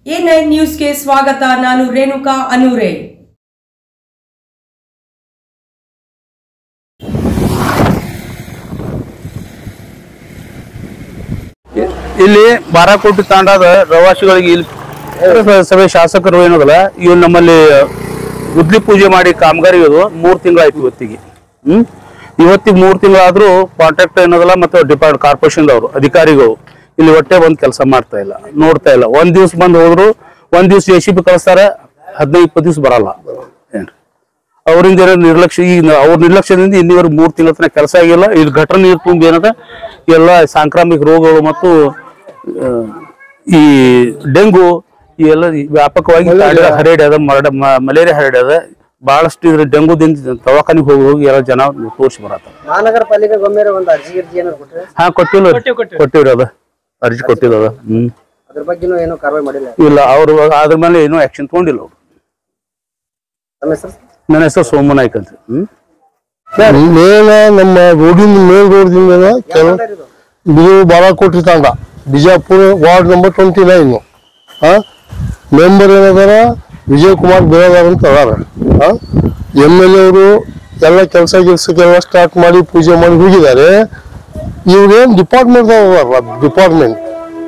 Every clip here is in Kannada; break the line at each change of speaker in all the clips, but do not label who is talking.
ಎ ನೈನ್ ನ್ಯೂಸ್ಗೆ ಸ್ವಾಗತ ನಾನು ರೇಣುಕಾ ಅನೂರೆ
ಇಲ್ಲಿ ಬಾರಾಕೋಟಿ ತಾಂಡಾದ ಪ್ರವಾಸಿಗಳಿಗೆ ಇಲ್ಲಿ ಸಭೆ ಶಾಸಕರು ಏನದಲ್ಲ ಇವ್ ನಮ್ಮಲ್ಲಿ ಗುದ್ಲಿ ಪೂಜೆ ಮಾಡಿ ಕಾಮಗಾರಿಗಳು ಮೂರ್ ತಿಂಗಳಾಯ್ತು ಇವತ್ತಿಗೆ ಹ್ಮ್ ಇವತ್ತಿಗೆ ಮೂರ್ ತಿಂಗಳಾದ್ರೂ ಕಾಂಟ್ರಾಕ್ಟ್ ಏನದಲ್ಲ ಮತ್ತೆ ಡಿಪಾರ್ಟ್ ಕಾರ್ಪೊರೇಷನ್ ಅವರು ಅಧಿಕಾರಿಗಳು ಇಲ್ಲಿ ಹೊಟ್ಟೆ ಬಂದ್ ಕೆಲಸ ಮಾಡ್ತಾ ಇಲ್ಲ ನೋಡ್ತಾ ಇಲ್ಲ ಒಂದ್ ದಿವ್ಸ ಬಂದ್ ಹೋದ್ರು ಒಂದ್ ದಿವ್ಸ ಎ ಸಿ ಬಿ ಕಳಿಸ್ತಾರೆ ಹದಿನೈದು ಇಪ್ಪತ್ತು ದಿವ್ಸ ಬರಲ್ಲ ಏನ್ರಿ ಅವರಿಂದ ಏನೋ ನಿರ್ಲಕ್ಷ್ಯ ಈಗ ಅವ್ರ ನಿರ್ಲಕ್ಷ್ಯದಿಂದ ಇನ್ನಿವರೆಗೆ ಮೂರ್ ತಿಂಗಳ ತನಕ ಕೆಲಸ ಆಗಿಲ್ಲ ಇದು ಘಟನೆ ನೀರು ತುಂಬಿ ಏನದ ಎಲ್ಲ ಸಾಂಕ್ರಾಮಿಕ ರೋಗಗಳು ಮತ್ತು ಆ, ಈ ಡೆಂಗು ಈ ಎಲ್ಲ ಈ ವ್ಯಾಪಕವಾಗಿ ತಾಂಡ ಹರಡ್ಯದ ಮರಡ ಮ- ಮಲೇರಿಯಾ ಹರಡ್ಯದ ಬಹಳಷ್ಟು ಇದ್ರ ಡೆಂಗುದಿಂದ ದವಾಖಾನಿಗೆ ಹೋಗಿ ಹೋಗಿ ಎಲ್ಲ ಜನ ತೋರಿಸಿ ಬರತ್ತ
ಮಹಾನಗರ ಪಾಲಿಕೆ ಗೊಮ್ಮೆರ ಒಂದು ಅರ್ಜಿ ಗಿರ್ಜಿ ಏನಾದ್ರು ಕೊಟ್ರೆ
ಹಾ ಕೊಟ್ಟಿಲ್ಲ ಕೊಟ್ಟಿವ್ರಿ ಅದ ಅರ್ಜಿ ಕೊಟ್ಟಿಲ್ಲ ಹ್ಮ್
ಅದ್ರ ಬಗ್ಗೆನೂ ಏನೂ ಕಾರ್ವಾಯಿ ಮಾಡಿಲ್ಲ
ಇಲ್ಲ ಅವ್ರು ಅದ್ರ ಮೇಲೆ ಏನೂ ಆಕ್ಷನ್ ತಗೊಂಡಿಲ್ಲ ಅವ್ರು
ನಮ್ಮ ಹೆಸರು
ನನ್ನ ಹೆಸರು ಸೋಮನಾಯ್ಕ ಅಂತ ಹ್ಮ್
ಮೇಲ ನಮ್ಮ ರೋಡಿನ ಮೇಲ್ ರೋಡ್ದಿಂದ ಕೆಲ
ಇದು
ಇದು Balakoti Tanda Bijapur ward number twenty nine member ಏನದಾರ ವಿಜಯ್ ಕುಮಾರ್ ಬಿರಾದಾರ್ ಅಂತ ಅದಾರ ಎಮ್ ಎಲ್ ಅವರು ಎಲ್ಲ ಕೆಲಸ ಗಿಲ್ಸಕ್ಕೆಲ್ಲ ಸ್ಟಾರ್ಟ್ ಮಾಡಿ ಪೂಜೆ ಮಾಡಿ ಹೋಗಿದ್ದಾರೆ ಇವ್ರೇನ್ ಡಿಪಾರ್ಟ್ಮೆಂಟ್ ಡಿಪಾರ್ಟ್ಮೆಂಟ್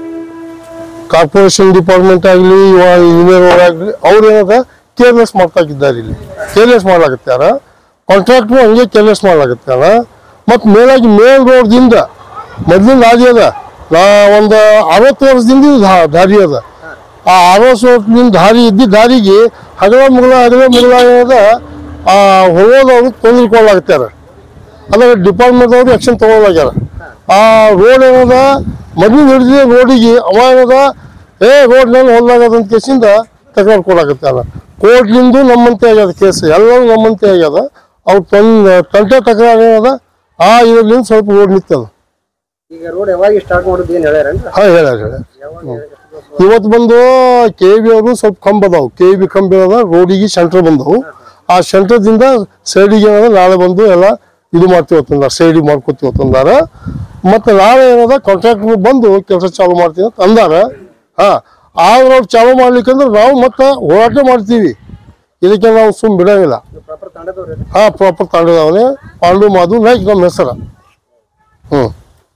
ಕಾರ್ಪೊರೇಷನ್ ಡಿಪಾರ್ಟ್ಮೆಂಟ್ ಆಗಲಿ ಇಂಜಿನಿಯರ್ ಆಗಲಿ ಅವ್ರು ಏನದ ಕೇರ್ಲೆಸ್ ಮಾಡ್ತಾಕಿದ್ದಾರೆ ಇಲ್ಲಿ ಕೇರ್ಲೆಸ್ ಮಾಡ್ಲಾಕತ್ತಾರ ಕಾಂಟ್ರಾಕ್ಟ್ರು ಹಂಗೆ ಕೇರ್ಲೆಸ್ ಮಾಡ್ಲಾಕತ್ತಾರ ಮತ್ತು ಮೇಲಾಗಿ ಮೇಲ್ ರೋಡ್ದಿಂದ ಮೊದ್ಲಿನ ದಾರಿ ಅದ ನಾ ಒಂದು ಅರವತ್ತು ವರ್ಷದಿಂದ ಇದು ದಾ- ದಾರಿ ಅದ ಆ ಅರವತ್ತು ವರ್ಷದಿಂದ ದಾರಿ ಇದ್ದ ದಾರಿಗೆ ಹಗಲ ಮುಗಲ ಹಗಲ ಮುಗಲ ಏನದ ಆ ಹೋಗೋದವ್ರು ತೊಂದರೆ ಕೊಡ್ಲಾಕತ್ತಾರ ಅದಾಗ ಡಿಪಾರ್ಟ್ಮೆಂಟ್ ಅವರು ಆಕ್ಷನ್ ತಗೊಳ್ಳಾಗ್ಯಾರ ಆ ರೋಡ್ ಏನದ ಮೊದಲು ಹಿಡಿದ ರೋಡಿಗೆ ಅವ ಏನದ ಏ ರೋಡ್ ನಾನು ಹೊಲ್ಲಾಗದ ಅಂತ ಕೇಸಿಂದ ತಕರಾರು ಕೊಡಾಕತ್ತಾರ ಕೋರ್ಟ್ಲಿಂದು ನಮ್ಮಂತೆ ಆಗ್ಯದ ಕೇಸ್ ಎಲ್ಲರೂ ನಮ್ಮಂತೆ ಆಗ್ಯದ ಅವ್ರು ತಂದ ತಂಟೆ ತಕರಾರು ಏನದ ಆ ಇದರಿಂದ ಸ್ವಲ್ಪ ರೋಡ್ ನಿಂತದ
ಈಗ ರೋಡ್ ಯಾವಾಗ ಸ್ಟಾರ್ಟ್ ಮಾಡೋದು ಏನು ಹೇಳ್ಯಾರೇನ್ರಿ
ಹಾ ಹೇಳ್ಯಾರ ಹೇಳ್ಯಾರ ಇವತ್ತು ಬಂದು ಕೆ ಬಿ ಅವರು ಸ್ವಲ್ಪ ಕಂಬ ಅದಾವು ಕೆ ಬಿ ಕಂಬ ಅದ ರೋಡಿಗೆ ಸೆಂಟರ್ ಬಂದವು ಆ ಸೆಂಟರ್ದಿಂದ ಸೈಡಿಗೆ ಏನದ ನಾಳೆ ಬಂದು ಎಲ್ಲ ಇದು ಮಾಡ್ತೀವಿ ಅಂತಂದಾರ ಸೈಡಿಗೆ ಮಾಡ್ಕೊತೀವಿ ಅಂತಂದಾರ ಮತ್ತೆ ನಾಳೆ ಏನದ ಕಾಂಟ್ರಾಕ್ಟರ್ ಬಂದು ಕೆಲಸ ಚಾಲು ಮಾಡ್ತೀವಿ ಅಂತ ಅಂದಾರ ಹಾ ಆ ರೋಡ್ ಚಾಲು ಮಾಡ್ಲಿಕ್ಕಂದ್ರೆ ನಾವು ಮತ್ತೆ ಹೋರಾಟ ಮಾಡ್ತೀವಿ ಇದಕ್ಕೆ ನಾವು ಸುಮ್ ಬಿಡಂಗಿಲ್ಲ
ಪ್ರಾಪರ್ ತಾಂಡದವ್ರಿ
ಹಾ ಪ್ರಾಪರ್ ತಾಂಡದವನೇ ಪಾಂಡು ಮಾಧು ನಾಯ್ಕ್ ನಮ್ಮ ಹೆಸರ ಹ್ಮ್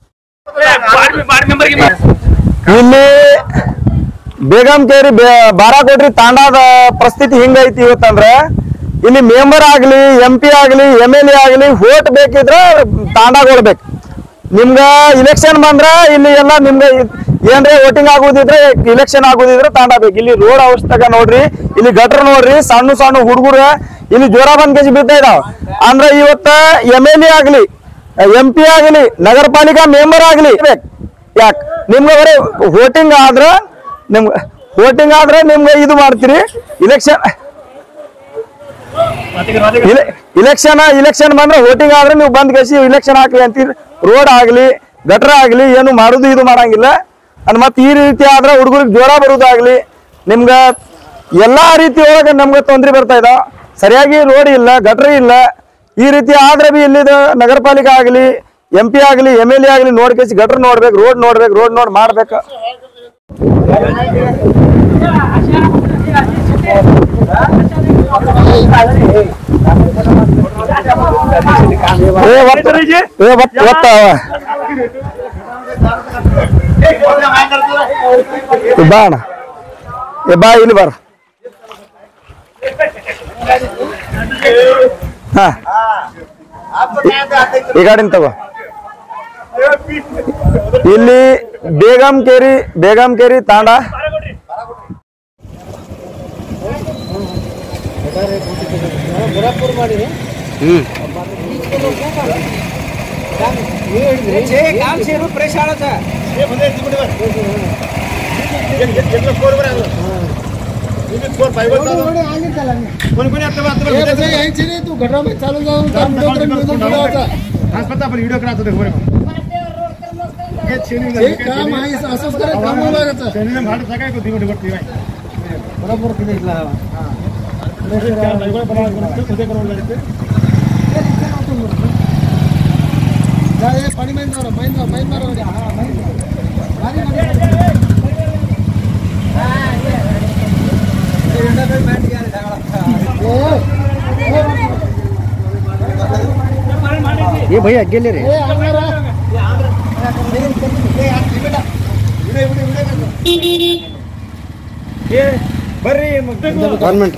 ಇಲ್ಲಿ ಬೇಗಂ ಕೇರಿ ಬಾರಾಕೋಟ್ರಿ ತಾಂಡಾದ ಪರಿಸ್ಥಿತಿ ಹಿಂಗೈತಿ ಇವತ್ತಂದ್ರ ಇಲ್ಲಿ ಮೆಂಬರ್ ಆಗ್ಲಿ ಎಂ ಪಿ ಆಗ್ಲಿ ಎಮ್ ಎಲ್ ಎ ಆಗ್ಲಿ ವೋಟ್ ಬೇಕಿದ್ರ ತಾಂಡಾಗೊಳ್ಬೇಕು ನಿಮ್ಗ ಇಲೆಕ್ಷನ್ ಬಂದ್ರ ಇಲ್ಲಿ ಎಲ್ಲ ನಿಮ್ಗ ಏನ್ರಿ ವೋಟಿಂಗ್ ಆಗುದಿದ್ರೆ ಇಲೆಕ್ಷನ್ ಆಗುದಿದ್ರೆ ತಾಂಡ ಬೇಕು ಇಲ್ಲಿ ರೋಡ್ ಅವಶ್ಯಕ ನೋಡ್ರಿ ಇಲ್ಲಿ ಗಟ್ರ ನೋಡ್ರಿ ಸಣ್ಣ ಸಣ್ಣ ಹುಡುಗರು ಇಲ್ಲಿ ಜ್ವರ ಬಂದ್ ಕೆಜಿ ಬಿದ್ದ ಇದಾವ ಅಂದ್ರ ಇವತ್ತ ಎಮ್ ಎಲ್ ಎ ಆಗ್ಲಿ ಎಂ ಪಿ ಆಗಲಿ ನಗರ ಪಾಲಿಕಾ ಮೆಂಬರ್ ಆಗಲಿ ಯಾಕ ನಿಮ್ಗೆ ಬರೀ ವೋಟಿಂಗ್ ಆದ್ರ ನಿಮ್ಗೆ ವೋಟಿಂಗ್ ಆದ್ರೆ ನಿಮ್ಗೆ ಇದು ಮಾಡ್ತೀರಿ ಇಲೆಕ್ಷನ್ ಇಲೆಕ್ಷನ್ ಇಲೆಕ್ಷನ್ ಬಂದ್ರೆ ವೋಟಿಂಗ್ ಆದ್ರೆ ನೀವು ಬಂದ್ ಕೇಸಿ ಇಲೆಕ್ಷನ್ ಹಾಕ್ಲಿ ಅಂತೀರಿ ರೋಡ್ ಆಗ್ಲಿ ಗಟ್ರ ಆಗ್ಲಿ ಏನು ಮಾಡುದು ಇದು ಮಾಡಂಗಿಲ್ಲ ಅದ್ ಮತ್ತೆ ಈ ರೀತಿ ಆದ್ರೆ ಹುಡುಗರಿಗೆ ಜ್ವರ ಬರುದಾಗ್ಲಿ ನಿಮ್ಗ ಎಲ್ಲಾ ರೀತಿ ಒಳಗೆ ನಮ್ಗೆ ತೊಂದ್ರೆ ಬರ್ತಾ ಇದಾವ ಸರಿಯಾಗಿ ರೋಡ್ ಇಲ್ಲ ಗಟ್ರ ಇಲ್ಲ ಈ ರೀತಿ ಆದ್ರೆ ಬಿ ಇಲ್ಲಿದ ನಗರ ಪಾಲಿಕೆ ಆಗಲಿ ಎಂ ಪಿ ಆಗಲಿ ಎಮ್ ಎಲ್ ಎ ಆಗಲಿ ನೋಡ್ಕೇಸಿ ಗಟ್ರ ನೋಡ್ಬೇಕು ರೋಡ್ ನೋಡ್ಬೇಕು ರೋಡ್ ನೋಡ್ ಮಾಡ್ಬೇಕು ಏ ಒತ್ತ ಏ ಒತ್ತ ಒತ್ತ ಅವ. ಏ ಬಾ ಅಣ್ಣ ಏ ಬಾ ಇಲ್ಲಿ ಬಾರ ಹಾ ಈ ಗಾಡಿನ ತಗೋ ಇಲ್ಲಿ ಬೇಗಂ ಕೇರಿ ಬೇಗಂ ಕೇರಿ ತಾಂಡ
पाणी माहिती माहिती माहिती
ಏ ಭಯ ಅಗ್ಗೆಲ್ಲಿ ರೀ
ಬರ್ರಿ
ಗೌರ್ಮೆಂಟ್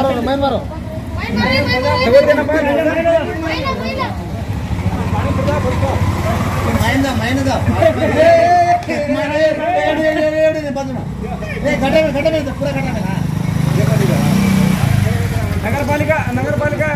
ನಗರ ಪಾಲಿಕಾ ನಗರ ಪಾಲಿಕಾ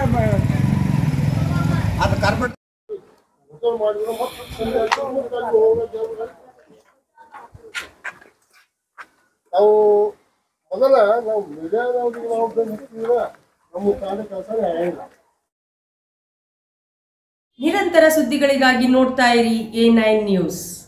ನಾವು ಮೊದಲ ನಾವು ಮೀಡಿಯಾದವ್ರಿಗೆ ನಾವು ಬೆಂಕಿದ್ರೆ ನಮ್ಮ ಕಾಲ ಕೆಲಸನೇ ಆಗಿಲ್ಲ
ನಿರಂತರ ಸುದ್ದಿಗಳಿಗಾಗಿ ನೋಡ್ತಾ ಇರಿ ಎ ನೈನ್ ನ್ಯೂಸ್